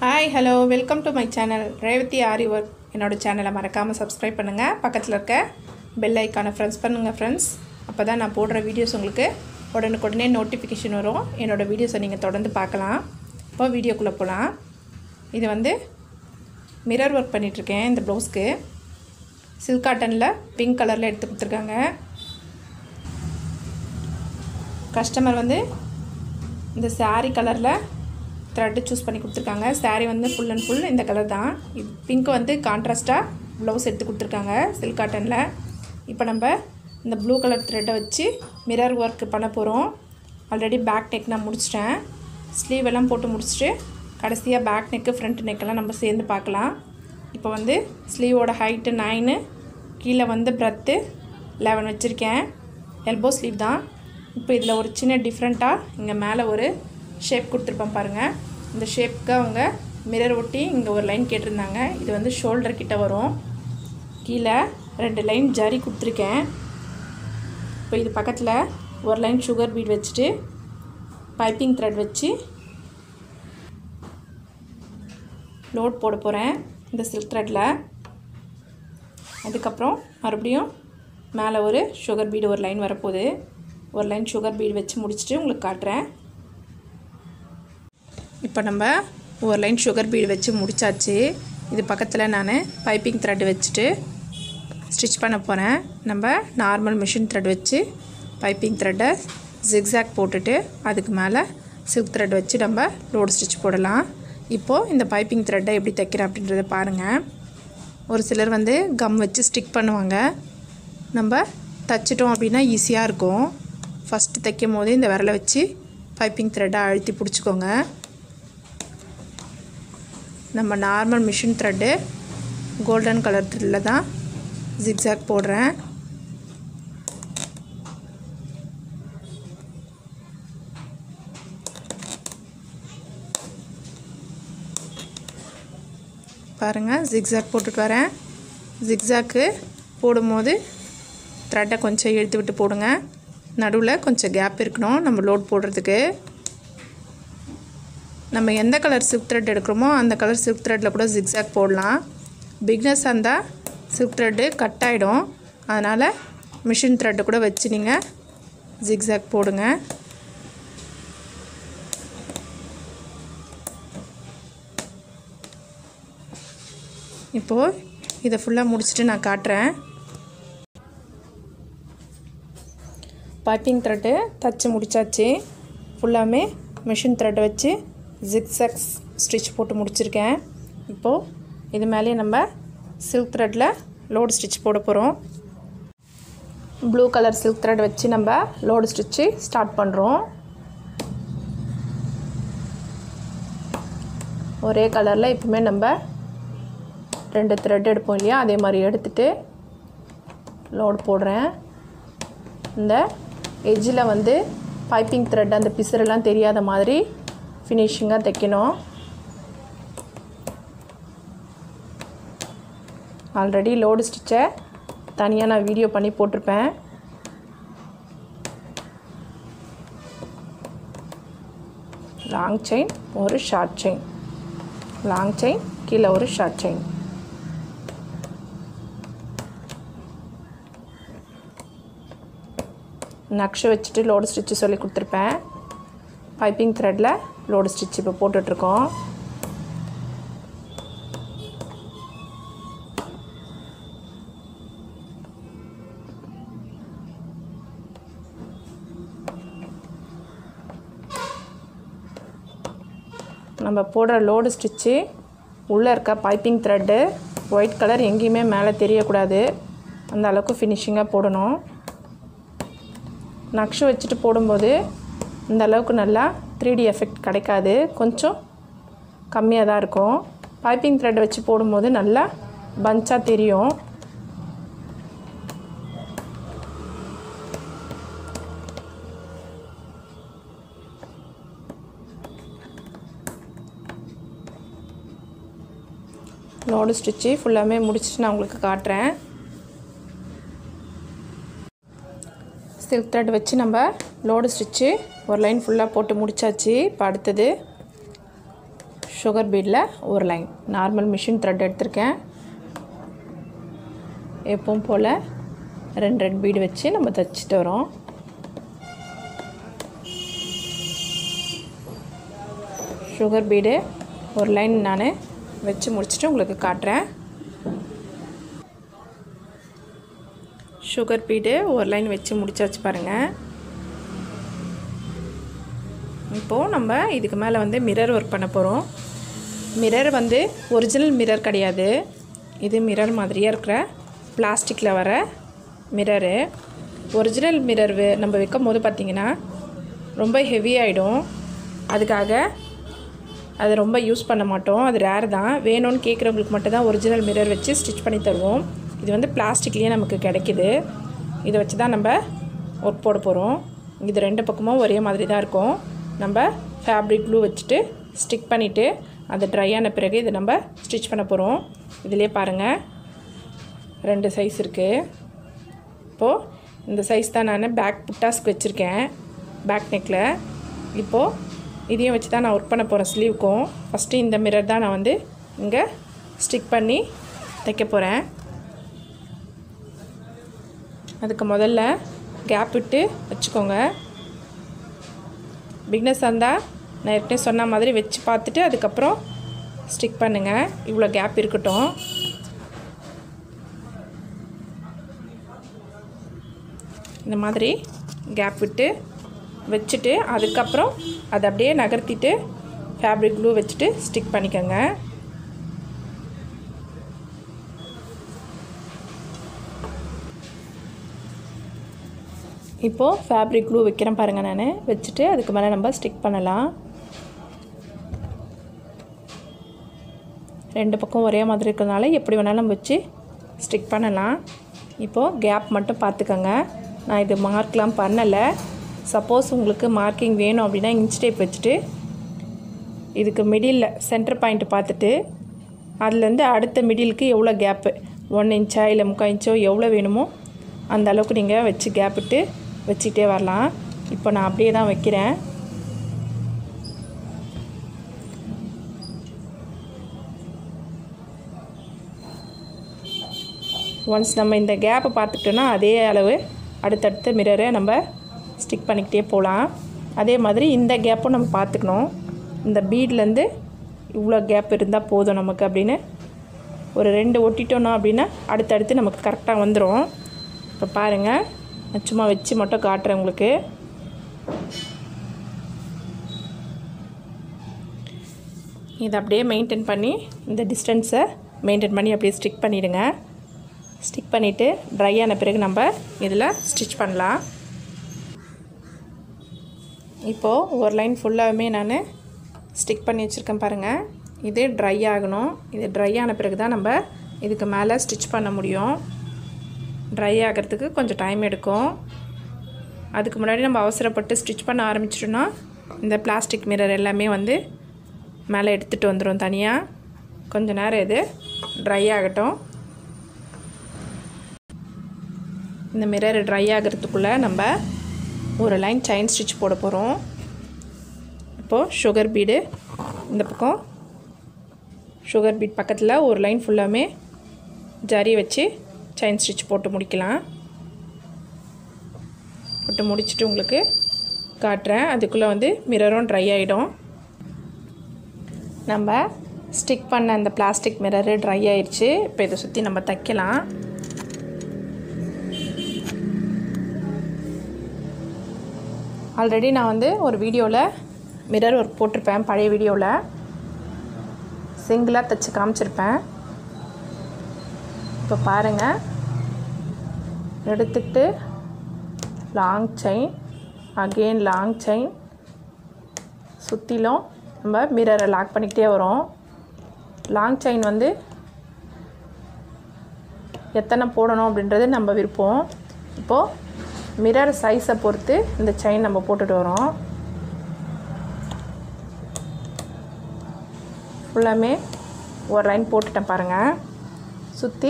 hi hello welcome to my channel Revathi aari work என்னோடய சேனலை மறக்காமல் சப்ஸ்கிரைப் பண்ணுங்கள் பக்கத்தில் இருக்க பெல் ஐக்கானை ஃப்ரெண்ட்ஸ் பண்ணுங்கள் ஃப்ரெண்ட்ஸ் அப்போ தான் நான் போடுற வீடியோஸ் உங்களுக்கு உடனுக்குடனே நோட்டிஃபிகேஷன் வரும் என்னோடய வீடியோஸை நீங்கள் தொடர்ந்து பார்க்கலாம் இப்போ வீடியோக்குள்ளே போகலாம் இது வந்து மிரர் ஒர்க் பண்ணிகிட்ருக்கேன் இந்த ப்ளவுஸ்க்கு சில்க் காட்டனில் பிங்க் கலரில் எடுத்து கொடுத்துருக்காங்க கஸ்டமர் வந்து இந்த saree கலரில் த்ரெட்டு சூஸ் பண்ணி கொடுத்துருக்காங்க saree வந்து ஃபுல் அண்ட் ஃபுல் இந்த கலர் தான் இது பிங்க் வந்து கான்ட்ராஸ்ட்டாக ப்ளவுஸ் எடுத்து கொடுத்துருக்காங்க சில்க் காட்டனில் இப்போ நம்ம இந்த ப்ளூ கலர் த்ரெட்டை வச்சு மிரர் ஒர்க் பண்ண போகிறோம் ஆல்ரெடி பேக் நெக் நான் முடிச்சிட்டேன் ஸ்லீவ் எல்லாம் போட்டு முடிச்சுட்டு கடைசியாக பேக் நெக்கு ஃப்ரண்ட் நெக்கெல்லாம் நம்ம சேர்ந்து பார்க்கலாம் இப்போ வந்து ஸ்லீவோட ஹைட்டு நைனு கீழே வந்து ப்ரெத்து லெவன் வச்சுருக்கேன் எல்போ ஸ்லீவ் தான் இப்போ இதில் ஒரு சின்ன டிஃப்ரெண்ட்டாக இங்கே மேலே ஒரு ஷேப் கொடுத்துருப்பேன் பாருங்கள் இந்த ஷேப்புக்கு அவங்க மிரர் ஒட்டி இங்கே ஒரு லைன் கேட்டிருந்தாங்க இது வந்து ஷோல்டர் கிட்ட வரும் கீழே ரெண்டு லைன் ஜரி கொடுத்துருக்கேன் இப்போ இது பக்கத்தில் ஒரு லைன் சுகர் பீட் வச்சுட்டு பைப்பிங் த்ரெட் வச்சு லோட் போட போகிறேன் இந்த சில்க் த்ரெட்டில் அதுக்கப்புறம் மறுபடியும் மேலே ஒரு சுகர் பீடு ஒரு லைன் வரப்போகுது ஒரு லைன் சுகர் பீடு வச்சு முடிச்சுட்டு உங்களுக்கு காட்டுறேன் இப்போ நம்ம ஒரு லைன் சுகர் பீடு வச்சு முடிச்சாச்சு இது பக்கத்தில் நான் பைப்பிங் த்ரெட் வச்சுட்டு ஸ்டிச் பண்ண போகிறேன் நம்ம நார்மல் மிஷின் த்ரெட் வச்சு பைப்பிங் த்ரெட்டை ஜிக்ஸாக் போட்டுட்டு அதுக்கு மேலே சில்க் த்ரெட் வச்சு நம்ம லோடு ஸ்டிச் போடலாம் இப்போது இந்த பைப்பிங் த்ரெட்டை எப்படி தைக்கிறேன் அப்படின்றத பாருங்கள் ஒரு சிலர் வந்து கம் வச்சு ஸ்டிக் பண்ணுவாங்க நம்ம தைச்சிட்டோம் அப்படின்னா ஈஸியாக இருக்கும் ஃபஸ்ட்டு தைக்கும் போது இந்த விரலை வச்சு பைப்பிங் த்ரெட்டை அழுத்தி பிடிச்சிக்கோங்க நம்ம normal machine thread golden colour த்ரெட்டில் தான் ஜிக்ஸாக் போடுறேன் பாருங்கள் ஜிக்ஸாக் போட்டுட்டு வரேன் ஜிக்ஸாக்கு போடும்போது த்ரெட்டை கொஞ்சம் இழுத்து விட்டு போடுங்க நடுவில் கொஞ்சம் கேப் இருக்கணும் நம்ம லோட் போடுறதுக்கு நம்ம எந்த கலர் சில்க் த்ரெட் எடுக்கிறோமோ அந்த கலர் சில்க் த்ரெட்டில் கூட ஜிக்ஸாக் போடலாம் பிக்னஸாக இருந்தால் சில்க் த்ரெட்டு கட் ஆகிடும் அதனால் மிஷின் த்ரெட்டு கூட வச்சு நீங்கள் ஜிக்ஸாக் போடுங்க இப்போது இதை ஃபுல்லாக முடிச்சுட்டு நான் காட்டுறேன் பைப்பிங் த்ரெட்டு தச்சு முடித்தாச்சு ஃபுல்லாமே மிஷின் த்ரெட்டை வச்சு ஜிக்ஸக்ஸ் ஸ்டிச் போட்டு முடிச்சிருக்கேன் இப்போது இது மேலேயே நம்ம சில்க் த்ரெட்டில் லோடு ஸ்டிச் போட போகிறோம் ப்ளூ கலர் சில்க் த்ரெட் வச்சு நம்ம லோடு ஸ்டிச்சு ஸ்டார்ட் பண்ணுறோம் ஒரே கலரில் எப்பவுமே நம்ம ரெண்டு த்ரெட் எடுப்போம் இல்லையா அதே மாதிரி எடுத்துகிட்டு லோடு போடுறேன் இந்த எஜ்ஜில் வந்து பைப்பிங் த்ரெட் அந்த பிசுரெல்லாம் தெரியாத மாதிரி ஃபினிஷிங்காக தைக்கணும் ஆல்ரெடி லோடு ஸ்டிச்சை தனியாக நான் வீடியோ பண்ணி போட்டிருப்பேன் லாங் செயின் ஒரு ஷார்ட் செயின் லாங் செயின் கீழே ஒரு ஷார்ட் செயின் நக்ஷு வச்சுட்டு லோடு ஸ்டிச்சு சொல்லி கொடுத்துருப்பேன் பைப்பிங் த்ரெட்டில் லோடு ஸ்டிச் இப்போ போட்டுட்ருக்கோம் நம்ம போடுற லோடு ஸ்டிச்சு உள்ளே இருக்க பைப்பிங் த்ரெட்டு ஒயிட் கலர் எங்கேயுமே மேலே தெரியக்கூடாது அந்த அளவுக்கு ஃபினிஷிங்காக போடணும் நக்ஷு வச்சுட்டு போடும்போது இந்த அளவுக்கு நல்லா த்ரீ டி எஃபெக்ட் கிடைக்காது கொஞ்சம் கம்மியாக தான் இருக்கும் பைப்பிங் த்ரெட் வச்சு போடும்போது நல்லா பஞ்சாக தெரியும் லோடு ஸ்டிச்சு ஃபுல்லாமே முடிச்சுட்டு நான் உங்களுக்கு காட்டுறேன் சில்க் த்ரெட் வச்சு நம்ம லோடு ஸ்டிச்சு ஒரு லைன் ஃபுல்லாக போட்டு முடிச்சாச்சு இப்போ அடுத்தது சுகர் பீடில் ஒரு லைன் நார்மல் மிஷின் த்ரெட் எடுத்திருக்கேன் எப்பவும் போல் ரெண்டு ரெண்டு பீடு வச்சு நம்ம தைச்சிட்டு வரோம் சுகர் பீடு ஒரு லைன் நான் வச்சு முடிச்சுட்டு உங்களுக்கு காட்டுறேன் சுகர் பீடு ஒரு லைன் வச்சு முடிச்சாச்சு பாருங்கள் இப்போது நம்ம இதுக்கு மேலே வந்து மிரர் ஒர்க் பண்ண போகிறோம் மிரர் வந்து ஒரிஜினல் மிரர் கிடையாது இது மிரர் மாதிரியே இருக்கிற பிளாஸ்டிக்கில் வர மிரரு ஒரிஜினல் மிரர் நம்ம வைக்கும் போது பார்த்திங்கன்னா ரொம்ப ஹெவி ஆகிடும் அதுக்காக அது ரொம்ப யூஸ் பண்ண மாட்டோம் அது ரேர் தான் வேணும்னு கேட்குறவங்களுக்கு மட்டும் தான் ஒரிஜினல் மிரர் வச்சு ஸ்டிச் பண்ணி தருவோம் இது வந்து பிளாஸ்டிக்லேயே நமக்கு கிடைக்கிது இதை வச்சு தான் நம்ம ஒர்க் போட போகிறோம் இது ரெண்டு பக்கமும் ஒரே மாதிரி தான் இருக்கும் நம்ம ஃபேப்ரிக் க்ளூ வச்சுட்டு ஸ்டிக் பண்ணிவிட்டு அது ட்ரை ஆன பிறகு இதை நம்ம ஸ்டிச் பண்ண போகிறோம் இதிலே பாருங்கள் ரெண்டு சைஸ் இருக்குது இப்போது இந்த சைஸ் தான் நான் பேக் புட்டாஸ்க்கு வச்சுருக்கேன் பேக் நெக்கில் இப்போது இதையும் வச்சு தான் நான் ஒர்க் பண்ண போகிறேன் ஸ்லீவ்க்கும் ஃபஸ்ட்டு இந்த மிரர் தான் நான் வந்து இங்கே ஸ்டிக் பண்ணி தைக்க போகிறேன் அதுக்கு முதல்ல கேப் விட்டு வச்சுக்கோங்க பிக்னஸ் இருந்தால் நான் ஏற்கனவே சொன்ன மாதிரி வச்சு பார்த்துட்டு அதுக்கப்புறம் ஸ்டிக் பண்ணுங்கள் இவ்வளோ கேப் இருக்கட்டும் இந்த மாதிரி கேப் விட்டு வச்சுட்டு அதுக்கப்புறம் அதை அப்படியே நகர்த்திட்டு ஃபேப்ரிக் க்ளூ வச்சுட்டு ஸ்டிக் பண்ணிக்கோங்க இப்போது ஃபேப்ரிக் க்ளூ வைக்கிறேன் பாருங்கள் நான் வச்சுட்டு அதுக்கு மேலே நம்ம ஸ்டிக் பண்ணலாம் ரெண்டு பக்கம் ஒரே மாதிரி இருக்கிறதுனால எப்படி வேணாலும் நம்ம வச்சு ஸ்டிக் பண்ணலாம் இப்போது கேப் மட்டும் பார்த்துக்கோங்க நான் இது மார்க்லாம் பண்ணலை சப்போஸ் உங்களுக்கு மார்க்கிங் வேணும் அப்படின்னா இன்ச் டேப் வச்சுட்டு இதுக்கு மிடில் சென்டர் பாயிண்ட் பார்த்துட்டு அதுலேருந்து அடுத்த மிடிலுக்கு எவ்வளோ கேப்பு ஒன் இன்ச்சா இல்லை முக்கால் இன்ச்சோ எவ்வளோ வேணுமோ அந்த அளவுக்கு நீங்கள் வச்சு கேப் விட்டு வச்சுக்கிட்டே வரலாம் இப்போ நான் அப்படியே தான் வைக்கிறேன் ஒன்ஸ் நம்ம இந்த கேப்பை பார்த்துக்கிட்டோன்னா அதே அளவு அடுத்தடுத்த மிரரை நம்ம ஸ்டிக் பண்ணிக்கிட்டே போகலாம் அதே மாதிரி இந்த கேப்பும் நம்ம பார்த்துக்கணும் இந்த பீட்லேருந்து இவ்வளோ கேப் இருந்தால் போதும் நமக்கு அப்படின்னு ஒரு ரெண்டு ஒட்டிட்டோன்னா அப்படின்னா அடுத்தடுத்து நமக்கு கரெக்டாக வந்துடும் இப்போ பாருங்கள் நான் சும்மா வச்சு மட்டும் காட்டுறேன் உங்களுக்கு இதை அப்படியே மெயின்டைன் பண்ணி இந்த டிஸ்டன்ஸை மெயின்டைன் பண்ணி அப்படியே ஸ்டிக் பண்ணிவிடுங்க ஸ்டிக் பண்ணிவிட்டு ட்ரை ஆன பிறகு நம்ம இதில் ஸ்டிச் பண்ணலாம் இப்போது ஒரு லைன் ஃபுல்லாகவுமே நான் ஸ்டிக் பண்ணி வச்சுருக்கேன் பாருங்கள் இது ட்ரை ஆகணும் இது ட்ரை ஆன பிறகு தான் நம்ம இதுக்கு மேலே ஸ்டிச் பண்ண முடியும் ட்ரை ஆகிறதுக்கு கொஞ்சம் டைம் எடுக்கும் அதுக்கு முன்னாடி நம்ம அவசரப்பட்டு ஸ்டிச் பண்ண ஆரம்பிச்சிட்டோன்னா இந்த பிளாஸ்டிக் மிரர் எல்லாமே வந்து மேலே எடுத்துகிட்டு வந்துடும் தனியாக கொஞ்ச நேரம் இது ட்ரை ஆகட்டும் இந்த மிரர் ட்ரை ஆகிறதுக்குள்ளே நம்ம ஒரு லைன் செயின் ஸ்டிச் போட போகிறோம் இப்போது சுகர் பீடு இந்த பக்கம் சுகர் பீட் பக்கத்தில் ஒரு லைன் ஃபுல்லாமே ஜரி வச்சு செயின் ஸ்டிச் போட்டு முடிக்கலாம் போட்டு முடிச்சுட்டு உங்களுக்கு காட்டுறேன் அதுக்குள்ளே வந்து மிரரும் ட்ரை ஆகிடும் நம்ம ஸ்டிக் பண்ண அந்த பிளாஸ்டிக் மிரரு ட்ரை ஆயிடுச்சு இப்போ இதை சுற்றி நம்ம தைக்கலாம் ஆல்ரெடி நான் வந்து ஒரு வீடியோவில் மிரர் ஒர்க் போட்டிருப்பேன் பழைய வீடியோவில் சிங்கிளாக தைச்சி காமிச்சிருப்பேன் இப்போ பாருங்கள் எடுத்துக்கிட்டு long chain again long chain சுற்றிலும் நம்ம மிரரை லாக் பண்ணிக்கிட்டே வரோம் லாங் செயின் வந்து எத்தனை போடணும் அப்படின்றது நம்ம விருப்பம் இப்போது மிரர் சைஸை பொறுத்து இந்த செயின் நம்ம போட்டுட்டு வரோம் ஃபுல்லாமே ஒரு லைன் போட்டுட்டேன் பாருங்கள் சுற்றி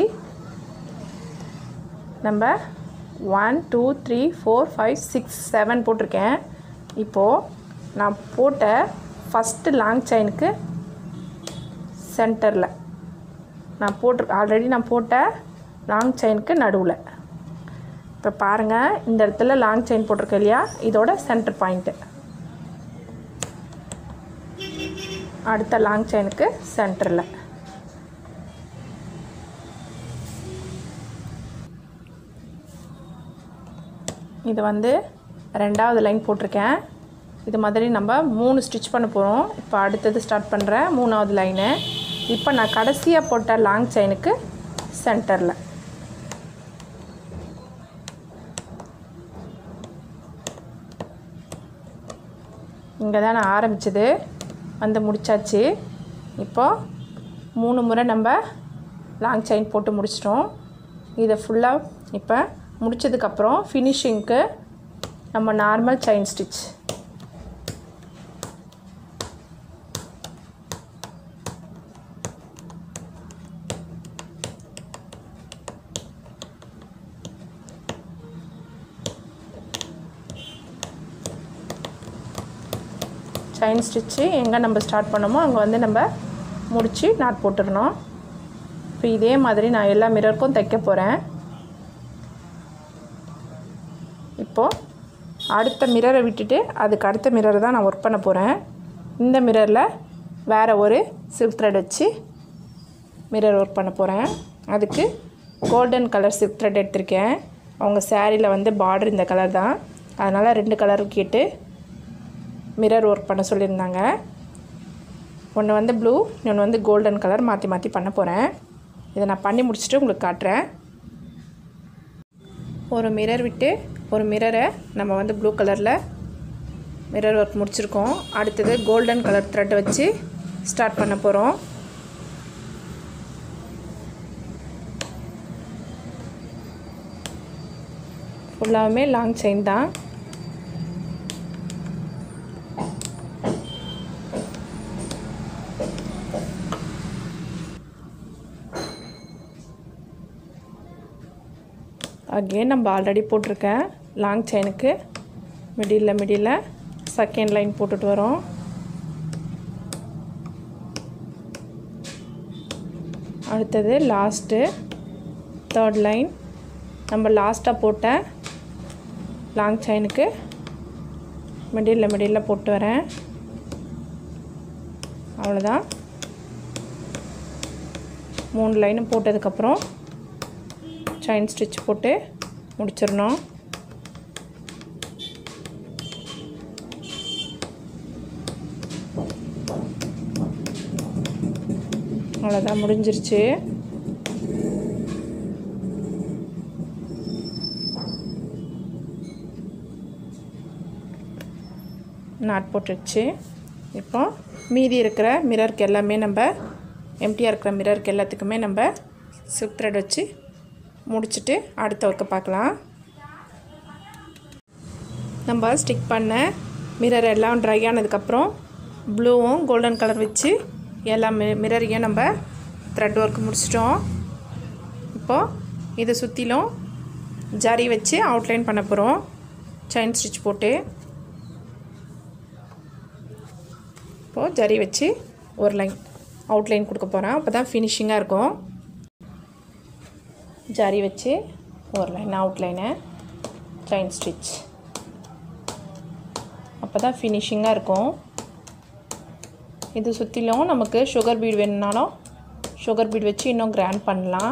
நம்ம one two three four five six seven போட்டிருக்கேன் இப்போது நான் போட்ட ஃபஸ்ட்டு லாங் செயினுக்கு சென்டரில் நான் போட்டு ஆல்ரெடி நான் போட்ட லாங் செயினுக்கு நடுவில் இப்போ பாருங்கள் இந்த இடத்துல லாங் செயின் போட்டிருக்கேன் இல்லையா இதோட சென்டர் பாயிண்ட்டு அடுத்த லாங் செயினுக்கு சென்டரில் இது வந்து ரெண்டாவது லைன் போட்டிருக்கேன் இது மாதிரி நம்ம மூணு ஸ்டிச் பண்ண போகிறோம் இப்போ அடுத்தது ஸ்டார்ட் பண்ணுறேன் மூணாவது லைனு இப்போ நான் கடைசியாக போட்ட லாங் செயினுக்கு சென்டரில் இங்கே தான் நான் ஆரம்பிச்சது வந்து முடிச்சாச்சு இப்போ மூணு முறை நம்ம லாங் செயின் போட்டு முடிச்சிட்டோம் இதை ஃபுல்லாக இப்போ முடிச்சதுக்கப்புறம் ஃபினிஷிங்க்கு நம்ம normal chain stitch chain stitch எங்கே நம்ம ஸ்டார்ட் பண்ணோமோ அங்கே வந்து நம்ம முடித்து நாட் போட்டுடணும் இப்போ இதே மாதிரி நான் எல்லா மிரருக்கும் தைக்க போகிறேன் இப்போது அடுத்த மிரரை விட்டுட்டு அதுக்கு அடுத்த மிரரை தான் நான் ஒர்க் பண்ண போகிறேன் இந்த மிரரில் வேறு ஒரு சில்க் த்ரெட் வச்சு மிரர் ஒர்க் பண்ண போகிறேன் அதுக்கு கோல்டன் கலர் சில்க் த்ரெட் எடுத்திருக்கேன் அவங்க சேரீயில் வந்து பார்டர் இந்த கலர் தான் அதனால் ரெண்டு கலரும் கேட்டு மிரர் ஒர்க் பண்ண சொல்லியிருந்தாங்க ஒன்று வந்து ப்ளூ இன்னொன்று வந்து கோல்டன் கலர் மாற்றி மாற்றி பண்ண போகிறேன் இதை நான் பண்ணி முடிச்சுட்டு உங்களுக்கு காட்டுறேன் ஒரு மிரர் விட்டு ஒரு மிரரை நம்ம வந்து ப்ளூ கலரில் மிரர் ஒர்க் முடிச்சிருக்கோம் அடுத்தது கோல்டன் கலர் த்ரெட் வச்சு ஸ்டார்ட் பண்ண போகிறோம் ஃபுல்லாகவுமே லாங் செயின் தான் அகெயின் நம்ம ஆல்ரெடி போட்டிருக்கேன் லாங் செயினுக்கு மிடில் மிடில் செகண்ட் லைன் போட்டுட்டு வரோம் அடுத்தது லாஸ்ட்டு தேர்ட் லைன் நம்ம லாஸ்ட்டாக போட்ட லாங் செயினுக்கு மிடில் மிடில் போட்டு வரேன் அவ்வளோதான் மூணு லைனும் போட்டதுக்கப்புறம் செயின் ஸ்டிச் போட்டு முடிச்சிடணும் அவ்வளோதான் முடிஞ்சிருச்சு நாட் போட்டுருச்சு இப்போ மீதி இருக்கிற மிரருக்கு எல்லாமே நம்ம எம்டியாக இருக்கிற மிரருக்கு எல்லாத்துக்குமே நம்ம சில்க் த்ரெட் வச்சு முடிச்சுட்டு அடுத்த ஒர்க்கை பார்க்கலாம் நம்ம ஸ்டிக் பண்ண மிரர் எல்லாம் ட்ரை ஆனதுக்கப்புறம் ப்ளூவும் கோல்டன் கலர் வச்சு எல்லா மி மிரரையும் நம்ம த்ரெட் ஒர்க் முடிச்சிட்டோம் இப்போது இதை சுற்றிலும் ஜரி வச்சு அவுட்லைன் பண்ண போகிறோம் செயின் ஸ்டிச் போட்டு இப்போது ஜரி வச்சு ஒரு லைன் அவுட்லைன் கொடுக்க போகிறேன் அப்போ தான் ஃபினிஷிங்காக இருக்கும் ஜரி வச்சு ஒரு லைன் அவுட்லைனு செயின் ஸ்டிச் அப்போ தான் ஃபினிஷிங்காக இருக்கும் இது சுற்றிலும் நமக்கு சுகர் பீட் வேணும்னாலும் சுகர் பீட் வச்சு இன்னும் கிராண்ட் பண்ணலாம்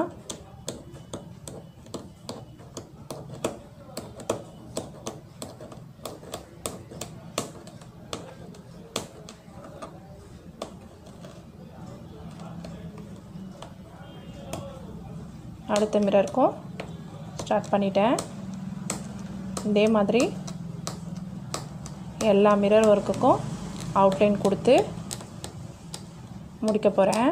அடுத்த மிரருக்கும் ஸ்டார்ட் பண்ணிட்டேன் இதே மாதிரி எல்லா மிரர் ஒர்க்குக்கும் அவுட்லைன் கொடுத்து முடிக்க போகிறேன்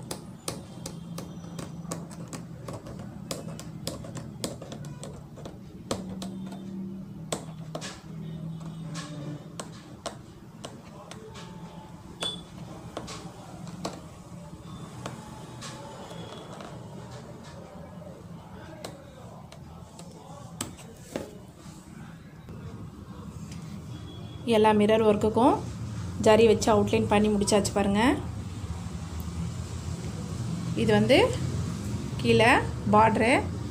எல்லா மிரர் ஒர்க்குக்கும் ஜரி வச்சு அவுட்லைன் பண்ணி முடிச்சாச்சு பாருங்கள் இது வந்து கீழே பார்ட்ரு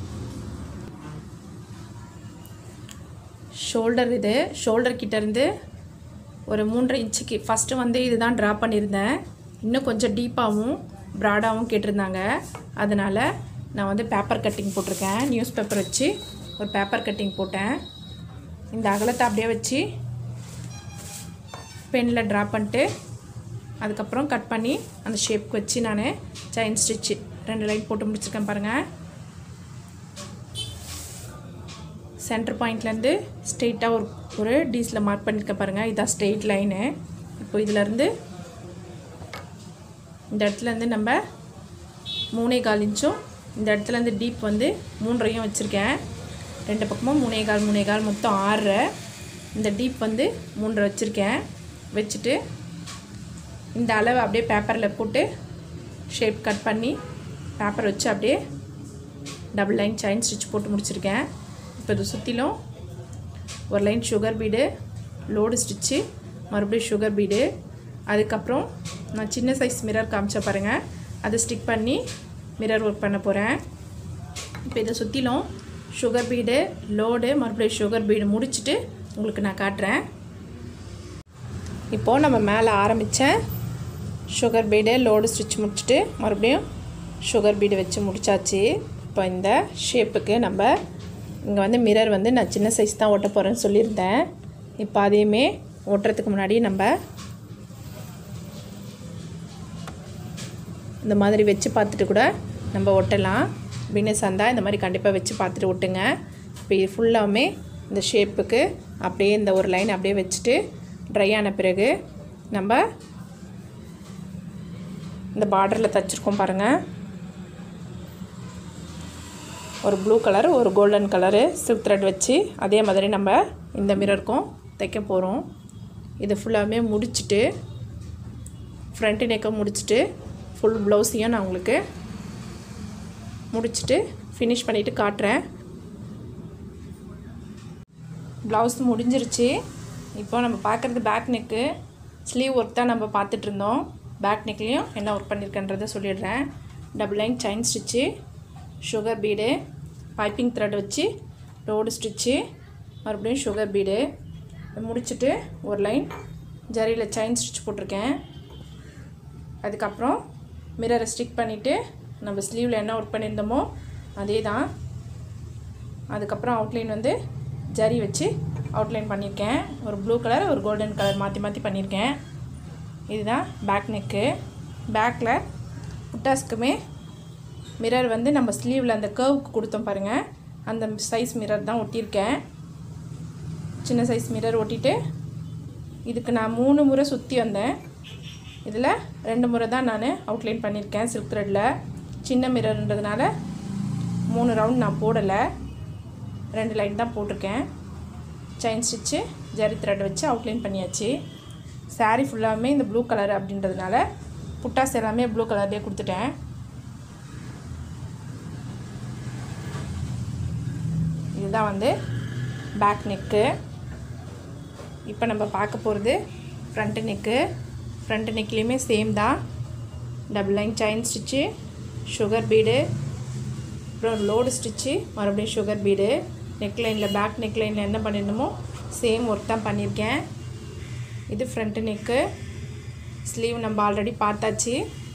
ஷோல்டர் இது ஷோல்டர் கிட்டேருந்து ஒரு மூன்றரை இன்ச்சுக்கு ஃபஸ்ட்டு வந்து இதுதான் ட்ரா பண்ணியிருந்தேன் இன்னும் கொஞ்சம் டீப்பாகவும் ப்ராடாகவும் கேட்டிருந்தாங்க அதனால் நான் வந்து பேப்பர் கட்டிங் போட்டிருக்கேன் நியூஸ் பேப்பர் வச்சு ஒரு பேப்பர் கட்டிங் போட்டேன் இந்த அகலத்தை அப்படியே வச்சு பெனில் ட்ரா பண்ணிட்டு அதுக்கப்புறம் கட் பண்ணி அந்த ஷேப்க்கு வச்சு நான் செயின் ஸ்டிச்சு ரெண்டு லைன் போட்டு முடிச்சிருக்கேன் பாருங்கள் சென்டர் பாயிண்ட்லேருந்து ஸ்ட்ரெயிட்டாக ஒரு ஒரு டீஸில் மார்க் பண்ணியிருக்க பாருங்கள் இதான் ஸ்ட்ரெயிட் லைனு இப்போ இதிலேருந்து இந்த இடத்துலேருந்து நம்ம மூணே கால் இன்ச்சும் இந்த இடத்துலேருந்து டீப் வந்து மூன்றையும் வச்சுருக்கேன் ரெண்டு பக்கமும் மூணே கால் மூணே கால் மொத்தம் ஆறரை இந்த டீப் வந்து மூன்றரை வச்சுருக்கேன் வச்சுட்டு இந்த அளவை அப்படியே பேப்பரில் போட்டு ஷேப் கட் பண்ணி பேப்பர் வச்சு அப்படியே டபுள் லைன் செயின் ஸ்டிச் போட்டு முடிச்சிருக்கேன் இப்போ இது சுற்றிலும் ஒரு line sugar bead load stitch மறுபடியும் சுகர் பீடு அதுக்கப்புறம் நான் சின்ன சைஸ் மிரர் காமிச்ச பாருங்கள் அதை ஸ்டிக் பண்ணி மிரர் ஒர்க் பண்ண போகிறேன் இப்போ இதை சுற்றிலும் சுகர் பீடு லோடு மறுபடியும் சுகர் பீடு முடிச்சுட்டு உங்களுக்கு நான் காட்டுறேன் இப்போது நம்ம மேலே ஆரம்பித்த சுகர் பீடு லோடு ஸ்டிச் முடிச்சுட்டு மறுபடியும் சுகர் பீடு வச்சு முடிச்சாச்சு இப்போ இந்த ஷேப்புக்கு நம்ம இங்கே வந்து மிரர் வந்து நான் சின்ன சைஸ் தான் ஒட்ட போகிறேன்னு சொல்லியிருந்தேன் இப்போ அதையுமே ஒட்டுறதுக்கு முன்னாடி நம்ம இந்த மாதிரி வச்சு பார்த்துட்டு கூட நம்ம ஒட்டலாம் பின்னஸ் இருந்தால் இந்த மாதிரி கண்டிப்பாக வச்சு பார்த்துட்டு ஒட்டுங்க இப்போ இது ஃபுல்லாமே இந்த ஷேப்புக்கு அப்படியே இந்த ஒரு லைன் அப்படியே வச்சுட்டு ட்ரை ஆன பிறகு நம்ம இந்த பார்டரில் தைச்சிருக்கோம் பாருங்கள் ஒரு ப்ளூ கலர் ஒரு கோல்டன் கலரு சில்க் த்ரெட் வச்சு அதே மாதிரி நம்ம இந்த மிரருக்கும் தைக்க போகிறோம் இது ஃபுல்லாமே முடிச்சுட்டு ஃப்ரண்ட் நெக்கை முடிச்சுட்டு ஃபுல் ப்ளவுஸையும் நான் உங்களுக்கு முடிச்சுட்டு ஃபினிஷ் பண்ணிவிட்டு காட்டுறேன் ப்ளவுஸ் முடிஞ்சிருச்சு இப்போ நம்ம பார்க்குறது பேக் நெக்கு ஸ்லீவ் ஒர்க் தான் நம்ம பார்த்துட்டு இருந்தோம் பேக் நெக்லேயும் என்ன ஒர்க் பண்ணியிருக்கேன்றதை சொல்லிடுறேன் double line chain stitch sugar bead piping thread வச்சு ரோடு ஸ்டிச்சு மறுபடியும் சுகர் பீடு முடிச்சுட்டு ஒரு லைன் ஜரியில் செயின் ஸ்டிச் போட்டிருக்கேன் அதுக்கப்புறம் மிரரை ஸ்டிக் பண்ணிவிட்டு நம்ம ஸ்லீவில் என்ன ஒர்க் பண்ணியிருந்தோமோ அதே தான் அதுக்கப்புறம் அவுட்லைன் வந்து ஜரி வச்சு அவுட்லைன் பண்ணியிருக்கேன் ஒரு ப்ளூ கலர் ஒரு கோல்டன் கலர் மாற்றி மாற்றி பண்ணியிருக்கேன் இதுதான் பேக் நெக்கு பேக்கில் புட்டாஸ்க்குமே மிரர் வந்து நம்ம ஸ்லீவில் அந்த கர்வுக்கு கொடுத்தோம் பாருங்கள் அந்த சைஸ் மிரர் தான் ஒட்டியிருக்கேன் சின்ன சைஸ் மிரர் ஒட்டிட்டு இதுக்கு நான் மூணு முறை சுற்றி வந்தேன் இதில் ரெண்டு முறை தான் நான் அவுட்லைன் பண்ணியிருக்கேன் சில்க் த்ரெட்டில் சின்ன மிரர்ன்றதுனால மூணு ரவுண்ட் நான் போடலை ரெண்டு லைன் தான் போட்டிருக்கேன் செயின் ஸ்டிச்சு ஜரி த்ரெட் வச்சு அவுட்லைன் பண்ணியாச்சு saree ஃபுல்லாமே இந்த ப்ளூ கலர் அப்படின்றதுனால புட்டாஸ் எல்லாமே ப்ளூ கலர்லேயே கொடுத்துட்டேன் இதுதான் வந்து பேக் நெக்கு இப்போ நம்ம பார்க்க போகிறது ஃப்ரண்ட் நெக்கு ஃப்ரண்ட் நெக்லேயுமே சேம் தான் double line chain stitch sugar bead அப்புறம் லோடு ஸ்டிச்சு மறுபடியும் சுகர் பீடு நெக் லைனில் பேக் நெக் லைனில் என்ன பண்ணியிருந்தோமோ சேம் ஒர்க் தான் பண்ணியிருக்கேன் இது ஃப்ரண்ட் நெக்கு ஸ்லீவ் நம்ம ஆல்ரெடி பார்த்தாச்சு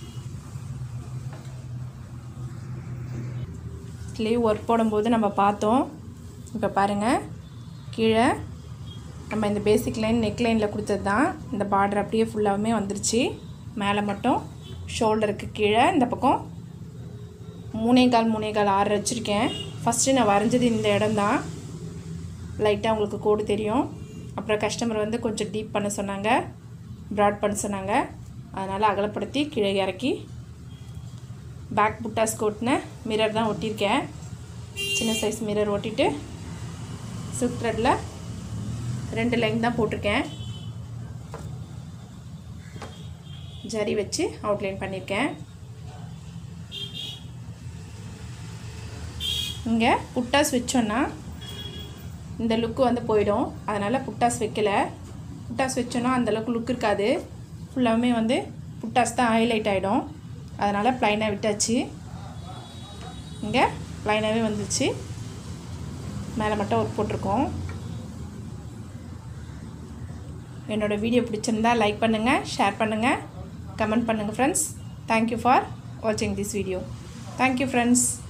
ஸ்லீவ் ஒர்க் போடும்போது நம்ம பார்த்தோம் இப்போ பாருங்கள் கீழே நம்ம இந்த பேசிக் லைன் நெக் லைனில் கொடுத்தது தான் இந்த பார்டர் அப்படியே ஃபுல்லாகவுமே வந்துருச்சு மேலே மட்டும் ஷோல்டருக்கு கீழே இந்த பக்கம் மூணே கால் மூணே கால் ஆறு வச்சுருக்கேன் ஃபஸ்ட்டு நான் வரைஞ்சது இந்த இடம் தான் லைட்டாக உங்களுக்கு கோடு தெரியும் அப்புறம் கஸ்டமர் வந்து கொஞ்சம் டீப் பண்ண சொன்னாங்க ப்ராட் பண்ண சொன்னாங்க அதனால் அகலப்படுத்தி கீழே இறக்கி பேக் புட்டாஸ் கோட்டின மிரர் தான் ஒட்டியிருக்கேன் சின்ன சைஸ் மிரர் ஒட்டிட்டு சில்க் த்ரெட்டில் ரெண்டு லைன் தான் போட்டிருக்கேன் ஜரி வச்சு அவுட்லைன் பண்ணியிருக்கேன் இங்கே புட்டாஸ் வச்சோன்னா இந்த லுக்கு வந்து போயிடும் அதனால் புட்டாஸ் வைக்கல புட்டாஸ் வச்சோன்னா அந்தளவுக்கு லுக் இருக்காது ஃபுல்லாகவுமே வந்து புட்டாஸ் தான் ஹைலைட் ஆகிடும் அதனால் ப்ளைனாக விட்டாச்சு இங்கே ப்ளைனாகவே வந்துச்சு மேலே மட்டும் ஒர்க் போட்டிருக்கோம் என்னோடய வீடியோ பிடிச்சிருந்தா லைக் பண்ணுங்கள் ஷேர் பண்ணுங்கள் கமெண்ட் பண்ணுங்கள் ஃப்ரெண்ட்ஸ் தேங்க்யூ ஃபார் வாட்சிங் திஸ் வீடியோ தேங்க்யூ ஃப்ரெண்ட்ஸ்